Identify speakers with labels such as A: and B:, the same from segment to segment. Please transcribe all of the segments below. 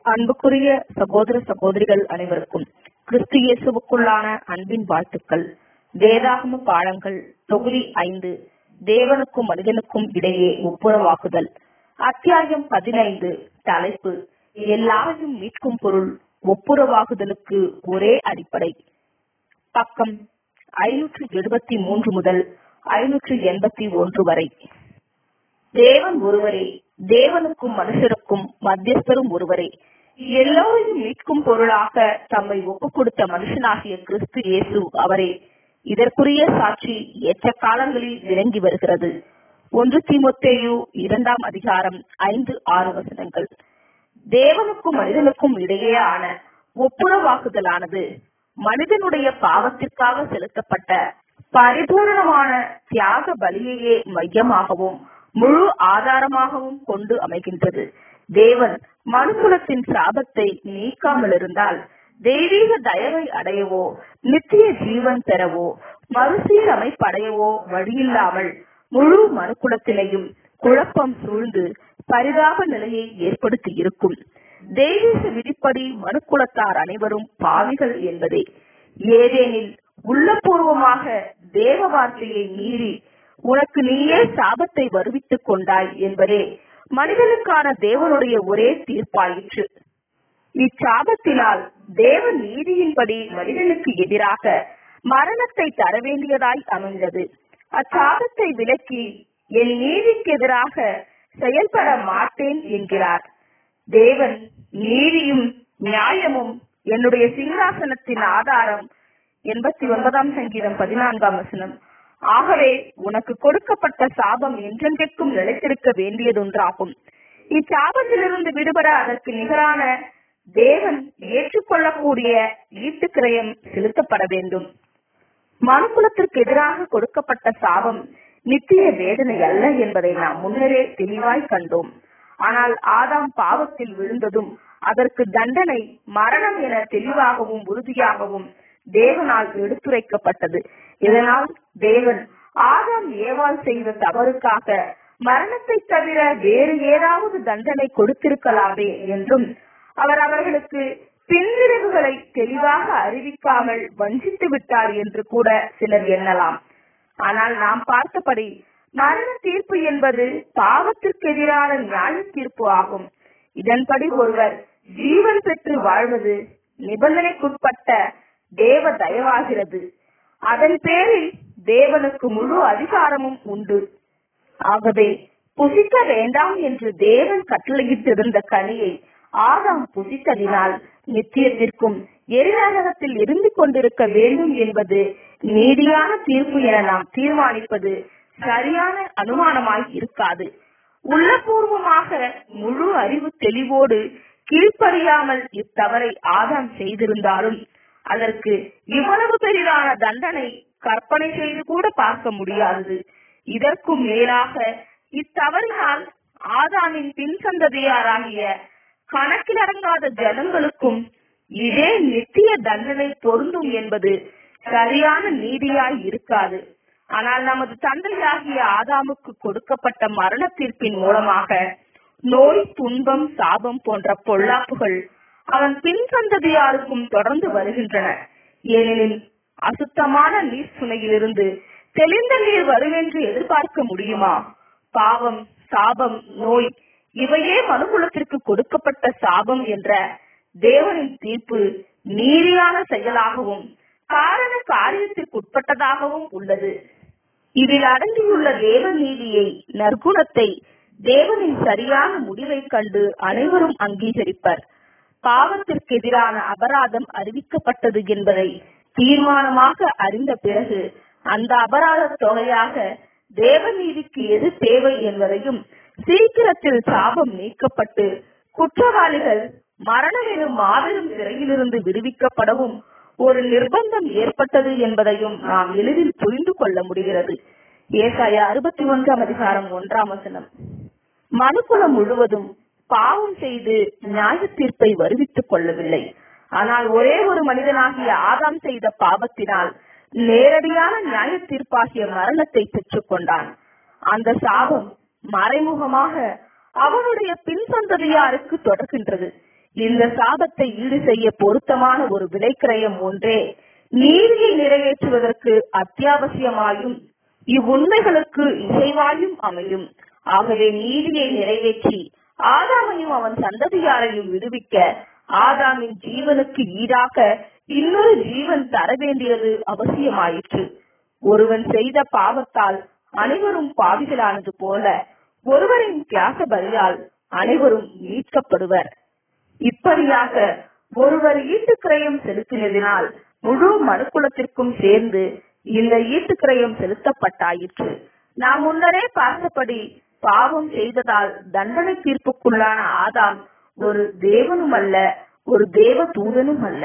A: அன்புக்குரிய சகோதர சகோதரிகள் அனைவருக்கும் கிறிஸ்து இயேசுவுக்குள்ளான அன்பின் வாழ்த்துக்கள் வேதாகம பாடங்கள் தொகுதி ஐந்து தேவனுக்கும் மனிதனுக்கும் இடையே ஒப்புரவாக்குதல் அத்தியாயம் பதினைந்து தலைப்பு எல்லாரையும் மீட்கும் பொருள் ஒப்புரவாகுதலுக்கு ஒரே அடிப்படை பக்கம் ஐநூற்று எழுபத்தி மூன்று முதல் ஐநூற்று எண்பத்தி ஒன்று வரை தேவன் ஒருவரே தேவனுக்கும் மனுஷருக்கும் மத்தியஸ்தரும் ஒருவரே எல்லோரையும் மீட்கும் பொருளாக தம்மை ஒப்புக் கொடுத்த மனுஷனாகிய கிறிஸ்து இயேசு அவரே இதற்குரிய சாட்சி ஏற்ற காலங்களில் விளங்கி வருகிறது ஒன்று தீமொத்தேயு இரண்டாம் அதிகாரம் ஐந்து ஆறு வசனங்கள் தேவனுக்கும் மனிதனுக்கும் இடையேயான ஒப்புரவாக்குதலானது மனிதனுடைய பாவத்திற்காக செலுத்தப்பட்ட பரிபூரணமான தியாக பலியையே மையமாகவும் முழு ஆதாரமாகவும் கொண்டு அமைகின்றது தேவன் மனுக்குலத்தின் சாபத்தை நீக்காமல் இருந்தால் தெய்வீக தயவை அடையவோ நித்திய ஜீவன் பெறவோ மறுசீரமைப்படையவோ வழியில்லாமல் முழு மனுக்குலத்தினையும் குழப்பம் சூழ்ந்து பரிதாப நிலையை ஏற்படுத்தி இருக்கும் தெய்வீக விதிப்படி மனுக்குலத்தார் அனைவரும் பாவிகள் என்பதே ஏதேனில் உள்ளபூர்வமாக தேவ வார்த்தையை மீறி உனக்கு நீயே சாபத்தை வருவித்துக் கொண்டாய் என்பதே மனிதனுக்கான தேவனுடைய ஒரே தீர்ப்பாயிற்று இச்சாபத்தினால் தேவ நீதியின்படி மனிதனுக்கு எதிராக மரணத்தை தர வேண்டியதாய் அமைந்தது அச்சாபத்தை விலக்கி என் நீதிக்கு எதிராக செயல்பட மாட்டேன் என்கிறார் தேவன் நீதியும் நியாயமும் என்னுடைய சிங்காசனத்தின் ஆதாரம் எண்பத்தி ஒன்பதாம் சங்கீதம் பதினான்காம் வசனம் ஆகவே உனக்கு கொடுக்கப்பட்ட சாபம் என்றென்றைக்கும் நிலைத்திருக்க வேண்டியதொன்றாகும் இச்சாபத்திலிருந்து விடுபட அதற்கு நிகரான தேவன் ஏற்றுக்கொள்ளக்கூடிய ஈட்டுக்கிரயம் செலுத்தப்பட வேண்டும் மனுக்குலத்திற்கு எதிராக கொடுக்கப்பட்ட சாபம் நித்திய வேதனை அல்ல என்பதை நாம் முன்னரே தெளிவாய் கண்டோம் ஆனால் ஆதாம் பாவத்தில் விழுந்ததும் அதற்கு தண்டனை மரணம் என தெளிவாகவும் உறுதியாகவும் தேவனால் எடுத்துரைக்கப்பட்டது இதனால் தேவன் ஆதாம் ஏவாள் செய்த தவறுக்காக மரணத்தை தவிர வேறு ஏதாவது தண்டனை கொடுத்திருக்கலாமே என்றும் அவர் அவர்களுக்கு பின்விளைவுகளை தெளிவாக அறிவிக்காமல் வஞ்சித்து விட்டார் என்று கூட சிலர் எண்ணலாம் ஆனால் நாம் பார்த்தபடி மரண தீர்ப்பு என்பது பாவத்திற்கு எதிரான நியாய தீர்ப்பு ஆகும் இதன்படி ஒருவர் ஜீவன் பெற்று வாழ்வது நிபந்தனைக்குட்பட்ட தேவ தயவாகிறது அதன் பேரில் தேவனுக்கு முழு அதிகாரமும் உண்டு ஆகவே புசிக்க வேண்டாம் என்று தேவன் கட்டளையிட்டிருந்த கனியை ஆதாம் புசித்ததினால் நித்தியத்திற்கும் எரிநரகத்தில் இருந்து கொண்டிருக்க வேண்டும் என்பது நீதியான தீர்ப்பு என நாம் தீர்மானிப்பது சரியான அனுமானமாய் இருக்காது உள்ளபூர்வமாக முழு அறிவு தெளிவோடு கீழ்ப்படியாமல் இத்தவறை ஆதாம் செய்திருந்தாலும் அதற்கு இவ்வளவு பெரிதான தண்டனை கற்பனை செய்து கூட பார்க்க முடியாதது இதற்கும் மேலாக இத்தவறினால் ஆதாமின் பின் சந்ததியாராகிய கணக்கிலடங்காத ஜனங்களுக்கும் இதே நித்திய தண்டனை பொருந்தும் என்பது சரியான நீதியாய் இருக்காது ஆனால் நமது தந்தையாகிய ஆதாமுக்கு கொடுக்கப்பட்ட மரண தீர்ப்பின் மூலமாக நோய் துன்பம் சாபம் போன்ற பொல்லாப்புகள் அவன் பின் சந்ததியாருக்கும் தொடர்ந்து வருகின்றன ஏனெனில் அசுத்தமான நீர் சுனையிலிருந்து தெளிந்த நீர் வரும் என்று எதிர்பார்க்க முடியுமா பாவம் சாபம் நோய் இவையே மனுகுலத்திற்கு கொடுக்கப்பட்ட சாபம் என்ற தேவனின் தீர்ப்பு நீதியான செயலாகவும் காரண காரியத்திற்குட்பட்டதாகவும் உள்ளது இதில் அடங்கியுள்ள தேவ நீதியை நற்குணத்தை தேவனின் சரியான முடிவை கண்டு அனைவரும் அங்கீகரிப்பர் பாவத்திற்கு எதிரான அபராதம் அறிவிக்கப்பட்டது என்பதை தீர்மானமாக அறிந்த பிறகு அந்த அபராத தொகையாக தேவநீதிக்கு எது தேவை என்பதையும் சீக்கிரத்தில் சாபம் நீக்கப்பட்டு குற்றவாளிகள் மரணம் எனும் மாபெரும் சிறையிலிருந்து விடுவிக்கப்படவும் ஒரு நிர்பந்தம் ஏற்பட்டது என்பதையும் நாம் எளிதில் புரிந்து கொள்ள முடிகிறது ஏசாயா அறுபத்தி ஒன்றாம் அதிகாரம் ஒன்றாம் வசனம் மனுக்குலம் முழுவதும் பாவம் செய்து நியாய தீர்ப்பை வருவித்துக் கொள்ளவில்லை ஆனால் ஒரே ஒரு மனிதனாகிய ஆதாம் செய்த பாவத்தினால் நேரடியான நியாய தீர்ப்பாகிய மரணத்தை பெற்றுக் கொண்டான் அந்த சாபம் மறைமுகமாக அவனுடைய பின் சந்ததியாருக்கு தொடர்கின்றது இந்த சாபத்தை ஈடு செய்ய பொருத்தமான ஒரு விலைக்கிரயம் ஒன்றே நீதியை நிறைவேற்றுவதற்கு அத்தியாவசியமாயும் இவ்வுண்மைகளுக்கு இசைவாயும் அமையும் ஆகவே நீதியை நிறைவேற்றி ஆதாமையும் அவன் சந்ததியாரையும் விடுவிக்க ஆதாமின் ஜீவனுக்கு ஈடாக இன்னொரு ஜீவன் தர வேண்டியது அவசியமாயிற்று ஒருவன் செய்த பாவத்தால் அனைவரும் பாவிகளானது போல ஒருவரின் தியாக பலியால் அனைவரும் மீட்கப்படுவர் இப்படியாக ஒருவர் ஈட்டுக்கிரயம் செலுத்தினதினால் முழு மனுக்குலத்திற்கும் சேர்ந்து இந்த ஈட்டுக்கிரயம் செலுத்தப்பட்டாயிற்று நாம் முன்னரே பார்த்தபடி பாவம் செய்ததால் தண்டனை தீர்ப்புக்குள்ளான ஆதாம் ஒரு தேவனும் அல்ல ஒரு தேவ தூதனும் அல்ல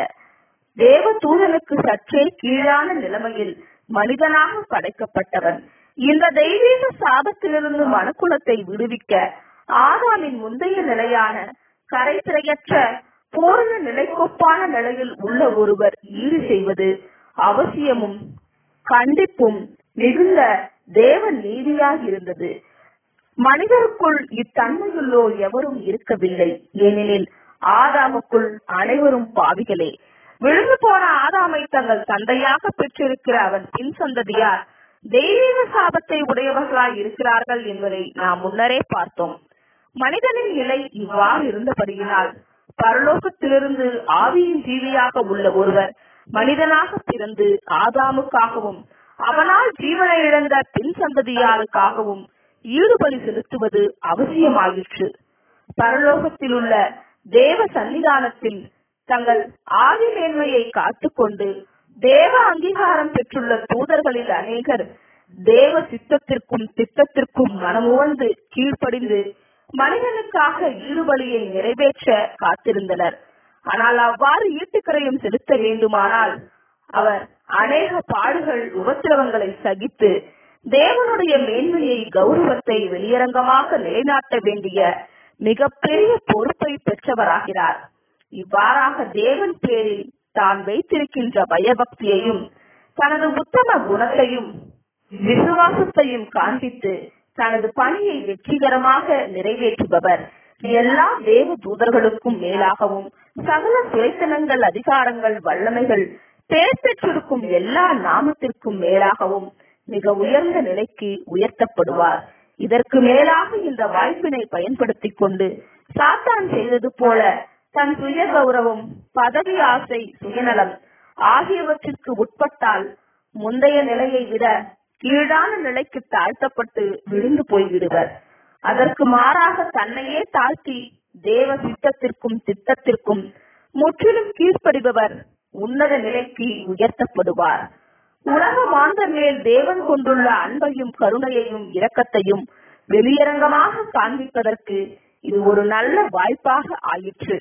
A: தேவ தூதனுக்கு சற்றே கீழான நிலைமையில் மனிதனாக படைக்கப்பட்டவன் இந்த தெய்வீக சாபத்திலிருந்து மனுக்குலத்தை விடுவிக்க ஆதாமின் முந்தைய நிலையான கரைத்திரையற்ற பூரண நிலைக்கொப்பான நிலையில் உள்ள ஒருவர் ஈடு செய்வது அவசியமும் கண்டிப்பும் மிகுந்த தேவ நீதியாக இருந்தது மனிதருக்குள் இத்தன்மையுள்ளோ எவரும் இருக்கவில்லை ஏனெனில் ஆதாமுக்குள் அனைவரும் பாவிகளே விழுந்து போன ஆதாமை தங்கள் தந்தையாக பெற்றிருக்கிற அவன் பின் சந்ததியார் தெய்வீக சாபத்தை உடையவர்களாய் இருக்கிறார்கள் என்பதை நாம் முன்னரே பார்த்தோம் மனிதனின் நிலை இவ்வாறு இருந்தபடியினால் பரலோகத்திலிருந்து ஆவியின் ஜீவியாக உள்ள ஒருவர் மனிதனாக பிறந்து ஆதாமுக்காகவும் அவனால் ஜீவனை இழந்த பின் சந்ததியாருக்காகவும் ஈடுபலி செலுத்துவது அவசியமாயிற்று பரலோகத்தில் உள்ள தேவ சன்னிதானத்தில் தங்கள் ஆதி மேன்மையை காத்துக்கொண்டு தேவ அங்கீகாரம் பெற்றுள்ள தூதர்களில் அநேகர் தேவ சித்தத்திற்கும் திட்டத்திற்கும் மனமுவந்து கீழ்ப்படிந்து மனிதனுக்காக ஈடுபலியை நிறைவேற்ற காத்திருந்தனர் ஆனால் அவ்வாறு ஈட்டுக்கரையும் செலுத்த வேண்டுமானால் அவர் அநேக பாடுகள் உபத்திரவங்களை சகித்து தேவனுடைய மேன்மையை கௌரவத்தை வெளியரங்கமாக நிலைநாட்ட வேண்டிய மிகப்பெரிய பொறுப்பை பெற்றவராகிறார் இவ்வாறாக தேவன் பேரில் தான் வைத்திருக்கின்ற பயபக்தியையும் தனது உத்தம குணத்தையும் விசுவாசத்தையும் காண்பித்து தனது பணியை வெற்றிகரமாக நிறைவேற்றுபவர் எல்லா தேவ தூதர்களுக்கும் மேலாகவும் சகல சுயத்தனங்கள் அதிகாரங்கள் வல்லமைகள் பேர் பெற்றிருக்கும் எல்லா நாமத்திற்கும் மேலாகவும் மிக உயர்ந்த நிலைக்கு உயர்த்தப்படுவார் இதற்கு மேலாக இந்த வாய்ப்பினை பயன்படுத்திக் கொண்டு சாத்தான் செய்தது போல தன் சுய கௌரவம் பதவி ஆசை சுயநலம் ஆகியவற்றிற்கு உட்பட்டால் முந்தைய நிலையை விட கீழான நிலைக்கு தாழ்த்தப்பட்டு விழுந்து போய்விடுவர் அதற்கு மாறாக தன்னையே தாழ்த்தி தேவ சித்தத்திற்கும் திட்டத்திற்கும் முற்றிலும் கீழ்ப்படிபவர் உன்னத நிலைக்கு உயர்த்தப்படுவார் உலக மாந்தர் மேல் தேவன் கொண்டுள்ள அன்பையும் கருணையையும் இரக்கத்தையும் வெளியரங்கமாக காண்பிப்பதற்கு இது ஒரு நல்ல வாய்ப்பாக ஆயிற்று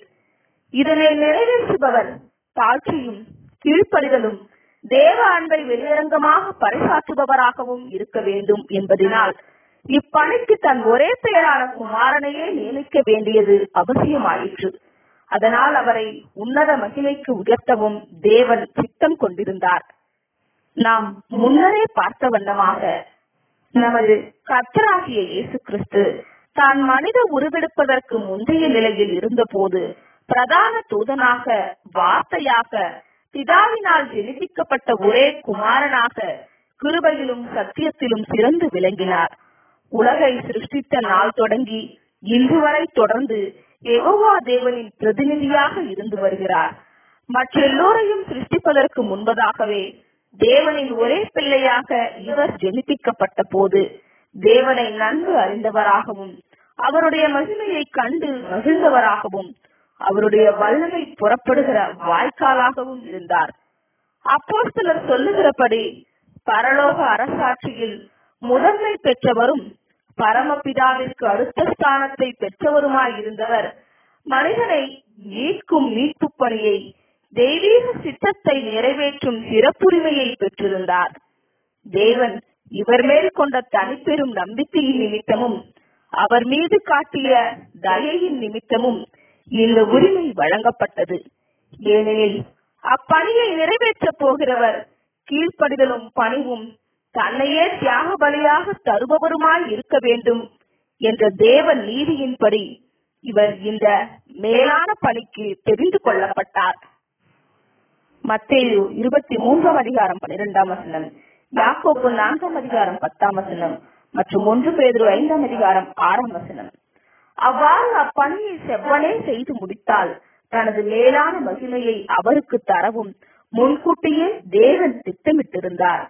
A: இதனை நிறைவேற்றுபவர் தாழ்ச்சியும் கீழ்ப்படிதலும் தேவ அன்பை வெளியரங்கமாக பறைசாற்றுபவராகவும் இருக்க வேண்டும் என்பதனால் இப்பணிக்கு தன் ஒரே பெயரான குமாரனையே நியமிக்க வேண்டியது அவசியமாயிற்று அதனால் அவரை உன்னத மகிமைக்கு உயர்த்தவும் தேவன் சித்தம் கொண்டிருந்தார் நாம் முன்னரே பார்த்த வண்ணமாக நமது கர்த்தராகிய இயேசு கிறிஸ்து தான் மனித உருவெடுப்பதற்கு முந்தைய நிலையில் இருந்தபோது பிரதான தூதனாக வார்த்தையாக பிதாவினால் ஜெனிப்பிக்கப்பட்ட ஒரே குமாரனாக கிருபையிலும் சத்தியத்திலும் சிறந்து விளங்கினார் உலகை சிருஷ்டித்த நாள் தொடங்கி இன்று வரை தொடர்ந்து எகோவா தேவனின் பிரதிநிதியாக இருந்து வருகிறார் மற்றெல்லோரையும் சிருஷ்டிப்பதற்கு முன்பதாகவே தேவனின் ஒரே பிள்ளையாக இவர் ஜெனிப்பிக்கப்பட்ட போது தேவனை நன்கு அறிந்தவராகவும் அவருடைய மகிமையை கண்டு மகிழ்ந்தவராகவும் அவருடைய வல்லமை புறப்படுகிற வாய்க்காலாகவும் இருந்தார் அப்போ சிலர் சொல்லுகிறபடி பரலோக அரசாட்சியில் முதன்மை பெற்றவரும் பரமபிதாவிற்கு அடுத்த ஸ்தானத்தை பெற்றவருமாய் இருந்தவர் மனிதனை மீட்கும் மீட்பு பணியை தெய்வீக சித்தத்தை நிறைவேற்றும் சிறப்புரிமையை பெற்றிருந்தார் தேவன் இவர் மேல் கொண்ட தனிப்பெரும் நம்பிக்கையின் நிமித்தமும் அவர் மீது காட்டிய தயையின் நிமித்தமும் இந்த உரிமை வழங்கப்பட்டது ஏனெனில் அப்பணியை நிறைவேற்றப் போகிறவர் கீழ்ப்படிதலும் பணிவும் தன்னையே தியாக பலியாக தருபவருமாய் இருக்க வேண்டும் என்ற தேவ நீதியின்படி இவர் இந்த மேலான பணிக்கு தெரிந்து கொள்ளப்பட்டார் மத்தேயு இருபத்தி மூன்றாம் அதிகாரம் பன்னிரெண்டாம் வசனம் யாக்கோப்பு நான்காம் அதிகாரம் பத்தாம் வசனம் மற்றும் ஒன்று பேதுரு ஐந்தாம் அதிகாரம் ஆறாம் வசனம் அவ்வாறு அப்பணியை செவ்வனே செய்து முடித்தால் தனது மேலான மகிமையை அவருக்கு தரவும் முன்கூட்டியே தேவன் திட்டமிட்டிருந்தார்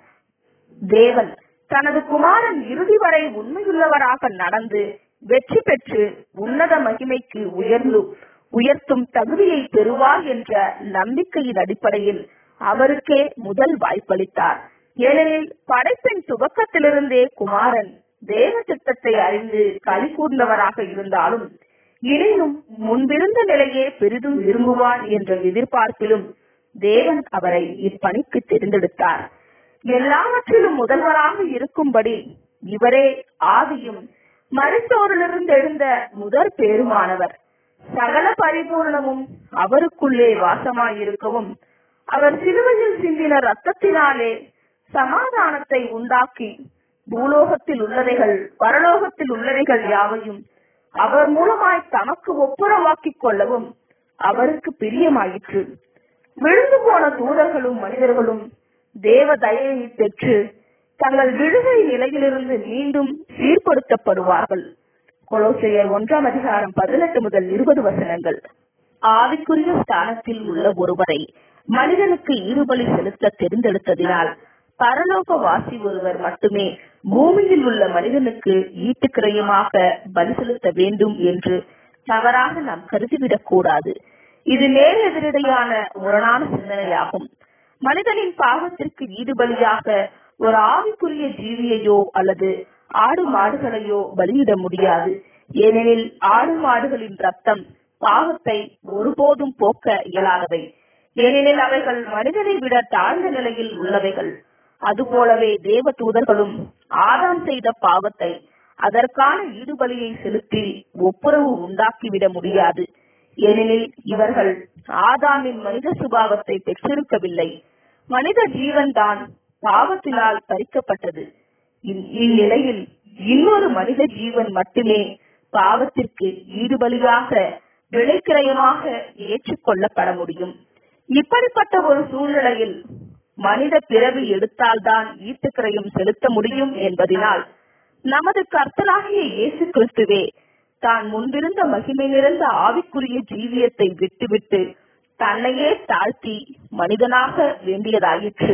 A: தேவன் தனது குமாரன் இறுதி வரை உண்மையுள்ளவராக நடந்து வெற்றி பெற்று உன்னத மகிமைக்கு உயர்ந்து உயர்த்தும் தகுதியை பெறுவார் என்ற நம்பிக்கையின் அடிப்படையில் அவருக்கே முதல் வாய்ப்பளித்தார் ஏனெனில் படைப்பின் துவக்கத்திலிருந்தே குமாரன் தேவ திட்டத்தை அறிந்து களி கூர்ந்தவராக இருந்தாலும் எனினும் முன்பிருந்த நிலையே பெரிதும் விரும்புவார் என்ற எதிர்பார்ப்பிலும் தேவன் அவரை இப்பணிக்கு தேர்ந்தெடுத்தார் எல்லாவற்றிலும் முதல்வராக இருக்கும்படி இவரே ஆதியும் மருத்துவரிலிருந்து எழுந்த முதற் பேருமானவர் சகல பரிபூர்ணமும் அவருக்குள்ளே வாசமாயிருக்கவும் அவர் சிலுவையில் சிந்தின ரத்தத்தினாலே சமாதானத்தை உண்டாக்கி பூலோகத்தில் உள்ளவைகள் பரலோகத்தில் உள்ளவைகள் யாவையும் அவர் மூலமாய் தமக்கு ஒப்புரவாக்கிக் கொள்ளவும் அவருக்கு பிரியமாயிற்று விழுந்து போன தூதர்களும் மனிதர்களும் தேவ தயவை பெற்று தங்கள் விடுகை நிலையிலிருந்து மீண்டும் சீர்படுத்தப்படுவார்கள் கொலோசையர் ஒன்றாம் அதிகாரம் பதினெட்டு முதல் இருபது வசனங்கள் ஆவிக்குரிய ஸ்தானத்தில் உள்ள ஒருவரை மனிதனுக்கு ஈடுபலி செலுத்த தெரிந்தெடுத்ததினால் பரலோக வாசி ஒருவர் மட்டுமே பூமியில் உள்ள மனிதனுக்கு ஈட்டுக்கிரயமாக பலி செலுத்த வேண்டும் என்று தவறாக நாம் கருதிவிடக் கூடாது இது நேர் எதிரடையான முரணான சிந்தனையாகும் மனிதனின் பாவத்திற்கு ஈடுபலியாக ஒரு ஆவிக்குரிய ஜீவியையோ அல்லது ஆடு மாடுகளையோ பலியிட முடியாது ஏனெனில் ஆடு மாடுகளின் ரத்தம் பாவத்தை ஒருபோதும் போக்க இயலாதவை ஏனெனில் அவைகள் மனிதனை விட தாழ்ந்த நிலையில் உள்ளவைகள் அதுபோலவே தேவ தூதர்களும் ஆதாம் செய்த பாவத்தை அதற்கான ஈடுபலியை செலுத்தி ஒப்புரவு உண்டாக்கிவிட முடியாது ஏனெனில் இவர்கள் ஆதாமின் மனித சுபாவத்தை பெற்றிருக்கவில்லை மனித ஜீவன் தான் பாவத்தினால் பறிக்கப்பட்டது இந்- இந்நிலையில் இன்னொரு மனித ஜீவன் மட்டுமே பாவத்திற்கு ஈடுபலியாக விளைக்கிரயமாக ஏற்றுக்கொள்ளப்பட முடியும் இப்படிப்பட்ட ஒரு சூழ்நிலையில் மனித பிறவி எடுத்தால்தான் ஈட்டுக்கிரயம் செலுத்த முடியும் என்பதினால் நமது கர்த்தராகிய இயேசு கிறிஸ்துவே தான் முன்பிருந்த மகிமை நிறைந்த ஆவிக்குரிய ஜீவியத்தை விட்டுவிட்டு தன்னையே தாழ்த்தி மனிதனாக வேண்டியதாயிற்று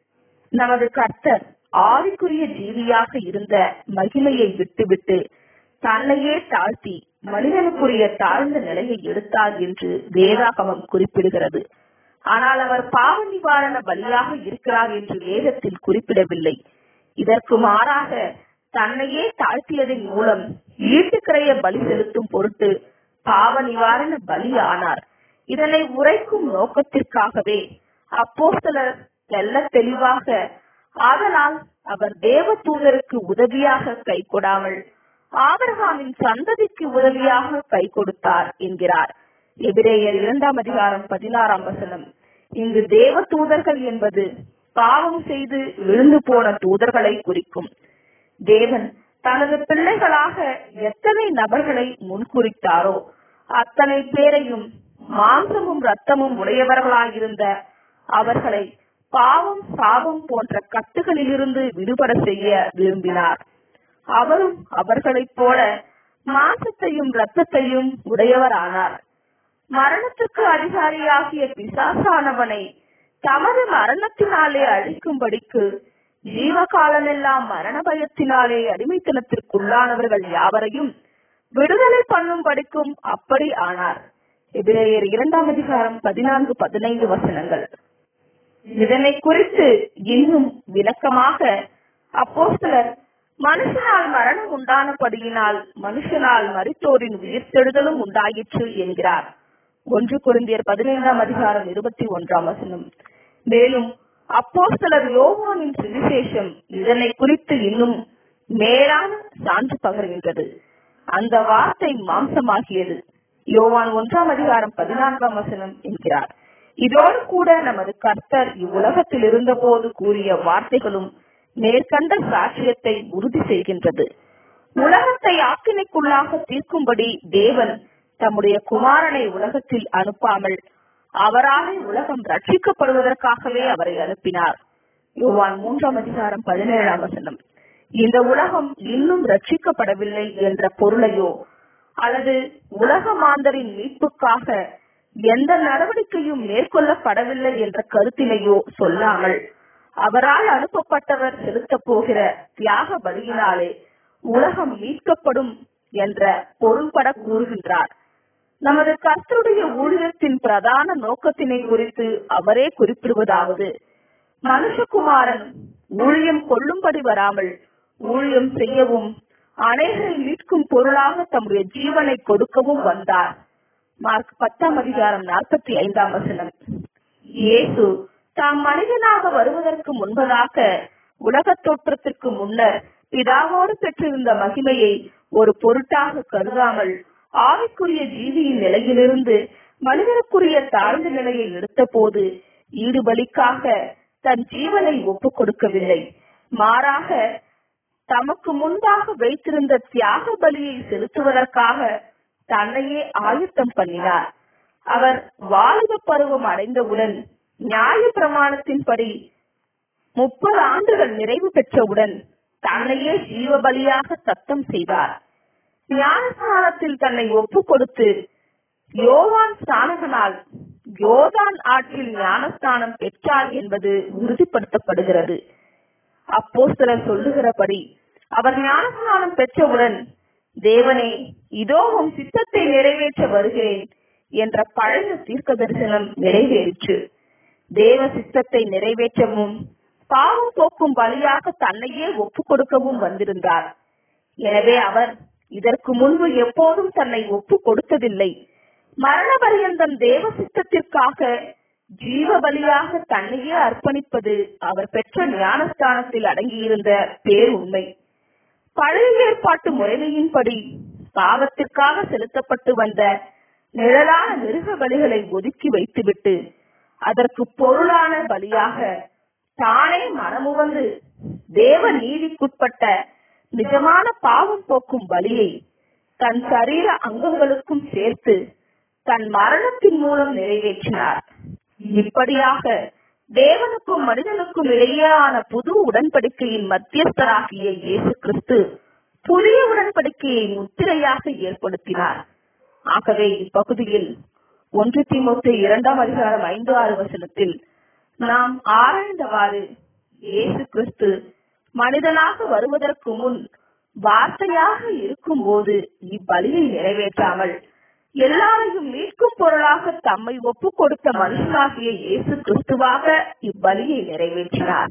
A: நமது கர்த்தர் ஆவிக்குரிய ஜீவியாக இருந்த மகிமையை விட்டுவிட்டு தன்னையே தாழ்த்தி மனிதனுக்குரிய தாழ்ந்த நிலையை எடுத்தார் என்று வேதாகமம் குறிப்பிடுகிறது ஆனால் அவர் பாவ நிவாரண பலியாக இருக்கிறார் என்று வேதத்தில் குறிப்பிடவில்லை இதற்கு மாறாக தன்னையே தாழ்த்தியதன் மூலம் ஈட்டுக்கிரைய பலி செலுத்தும் பொருட்டு பாவ நிவாரண பலி ஆனார் இதனை உரைக்கும் நோக்கத்திற்காகவே அப்போஸ்தலர் தெல்ல தெளிவாக ஆதலால் அவர் தேவ தூதருக்கு உதவியாக கை கொடாமல் ஆபிரகாமின் சந்ததிக்கு உதவியாக கை கொடுத்தார் என்கிறார் எபிரேயர் இரண்டாம் அதிகாரம் பதினாறாம் வசனம் இங்கு தேவ தூதர்கள் என்பது பாவம் செய்து விழுந்து போன தூதர்களை குறிக்கும் தேவன் தனது பிள்ளைகளாக எத்தனை நபர்களை முன்குறித்தாரோ அத்தனை பேரையும் மாம்சமும் ரத்தமும் உடையவர்களாயிருந்த அவர்களை பாவம் சாபம் போன்ற கட்டுகளிலிருந்து விடுபட செய்ய விரும்பினார் அவரும் அவர்களைப் போல மாசத்தையும் இரத்தத்தையும் உடையவரானார் மரணத்துக்கு அதிகாரியாகிய பிசாசானவனை தமது மரணத்தினாலே அழிக்கும்படிக்கு ஜீவகாலமெல்லாம் மரண பயத்தினாலே அடிமைத்தனத்திற்குள்ளானவர்கள் யாவரையும் விடுதலை பண்ணும் படிக்கும் அப்படி ஆனார் எபிரேயர் இரண்டாம் அதிகாரம் பதினான்கு பதினைந்து வசனங்கள் இதனை குறித்து இன்னும் விளக்கமாக அப்போஸ்தலர் மனுஷனால் மரணம் உண்டானபடியினால் மனுஷனால் மரித்தோரின் உயிர்த்தெழுதலும் உண்டாயிற்று என்கிறார் ஒன்று குருந்தியர் பதினைந்தாம் அதிகாரம் இருபத்தி ஒன்றாம் வசனம் மேலும் அப்போஸ்தலர் யோவானின் சுவிசேஷம் இதனை குறித்து இன்னும் மேலான சான்று பகர்கின்றது அந்த வார்த்தை மாம்சமாகியது யோவான் ஒன்றாம் அதிகாரம் பதினான்காம் வசனம் என்கிறார் இதோடு கூட நமது கர்த்தர் இவ்வுலகத்தில் இருந்தபோது கூறிய வார்த்தைகளும் மேற்கண்ட சாட்சியத்தை உறுதி செய்கின்றது உலகத்தை ஆக்கினைக்குள்ளாக தீர்க்கும்படி தேவன் தம்முடைய குமாரனை உலகத்தில் அனுப்பாமல் அவராலே உலகம் ரட்சிக்கப்படுவதற்காகவே அவரை அனுப்பினார் யோவான் மூன்றாம் அதிகாரம் பதினேழாம் வசனம் இந்த உலகம் இன்னும் ரட்சிக்கப்படவில்லை என்ற பொருளையோ அல்லது உலக மாந்தரின் மீட்புக்காக எந்த நடவடிக்கையும் மேற்கொள்ளப்படவில்லை என்ற கருத்தினையோ சொல்லாமல் அவரால் அனுப்பப்பட்டவர் செலுத்தப் போகிற தியாக பலியினாலே உலகம் மீட்கப்படும் என்ற பொருள்பட கூறுகின்றார் நமது கர்த்தருடைய ஊழியத்தின் பிரதான நோக்கத்தினை குறித்து அவரே குறிப்பிடுவதாவது மனுஷகுமாரன் ஊழியம் கொள்ளும்படி வராமல் ஊழியம் செய்யவும் அனைவரை மீட்கும் பொருளாக தம்முடைய ஜீவனை கொடுக்கவும் வந்தார் மார்க் பத்தாம் அதிகாரம் நாற்பத்தி ஐந்தாம் வசனம் இயேசு தாம் மனிதனாக வருவதற்கு முன்பதாக உலகத் தோற்றத்திற்கு முன்னர் பிதாவோடு பெற்றிருந்த மகிமையை ஒரு பொருட்டாக கருதாமல் ஆவிக்குரிய ஜீவியின் நிலையிலிருந்து மனிதனுக்குரிய தாழ்ந்த நிலையை எடுத்த போது ஈடுபலிக்காக தன் ஜீவனை ஒப்புக் கொடுக்கவில்லை மாறாக தமக்கு முன்பாக வைத்திருந்த தியாக பலியை செலுத்துவதற்காக தன்னையே ஆயத்தம் பண்ணினார் அவர் வாலிப பருவம் அடைந்தவுடன் நியாய பிரமாணத்தின்படி முப்பது ஆண்டுகள் நிறைவு பெற்றவுடன் தன்னையே ஜீவ பலியாக சத்தம் செய்தார் ஞானஸ்தானத்தில் தன்னை ஒப்பு கொடுத்து யோவான் ஸ்தானகனால் யோதான் ஆற்றில் ஞானஸ்தானம் பெற்றார் என்பது உறுதிப்படுத்தப்படுகிறது அப்போ சிலர் சொல்லுகிறபடி அவர் ஞானஸ்நானம் பெற்றவுடன் தேவனே இதோ உன் சித்தத்தை நிறைவேற்ற வருகிறேன் என்ற பழைய தீர்க்க தரிசனம் நிறைவேறிற்று தேவ சித்தத்தை நிறைவேற்றவும் பாவம் போக்கும் பலியாக தன்னையே ஒப்பு கொடுக்கவும் வந்திருந்தார் எனவே அவர் இதற்கு முன்பு எப்போதும் தன்னை ஒப்பு கொடுத்ததில்லை மரண பரியந்தம் தேவ சித்தத்திற்காக ஜீவ பலியாக தன்னையே அர்ப்பணிப்பது அவர் பெற்ற ஞானஸ்தானத்தில் அடங்கியிருந்த பேருண்மை பழைய ஏற்பாட்டு முறைமையின்படி பாவத்திற்காக செலுத்தப்பட்டு வந்த நிழலான மிருக பலிகளை ஒதுக்கி வைத்துவிட்டு அதற்கு பொருளான பலியாக தானே மனமுவந்து தேவ நீதிக்குட்பட்ட நிஜமான பாவம் போக்கும் பலியை தன் சரீர அங்கங்களுக்கும் சேர்த்து தன் மரணத்தின் மூலம் நிறைவேற்றினார் இப்படியாக தேவனுக்கும் மனிதனுக்கும் இடையேயான புது உடன்படிக்கையின் மத்தியஸ்தராகிய இயேசு கிறிஸ்து புதிய உடன்படிக்கையை முத்திரையாக ஏற்படுத்தினார் ஆகவே இப்பகுதியில் ஒன்று திமுத்து இரண்டாம் அதிகாரம் ஐந்து ஆறு வசனத்தில் நாம் ஆராய்ந்தவாறு இயேசு கிறிஸ்து மனிதனாக வருவதற்கு முன் வார்த்தையாக இருக்கும் போது இப்பலியை நிறைவேற்றாமல் எல்லாரையும் மீட்கும் பொருளாக தம்மை ஒப்பு கொடுத்த மனுஷனாகிய இயேசு கிறிஸ்துவாக இப்பலியை நிறைவேற்றினார்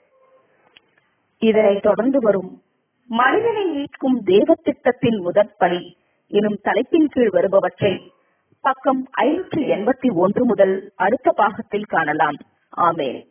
A: இதனை தொடர்ந்து வரும் மனிதனை மீட்கும் தேவ திட்டத்தின் முதற்படி எனும் தலைப்பின் கீழ் வருபவற்றை பக்கம் ஐநூற்றி எண்பத்தி ஒன்று முதல் அடுத்த பாகத்தில் காணலாம் ஆமேன்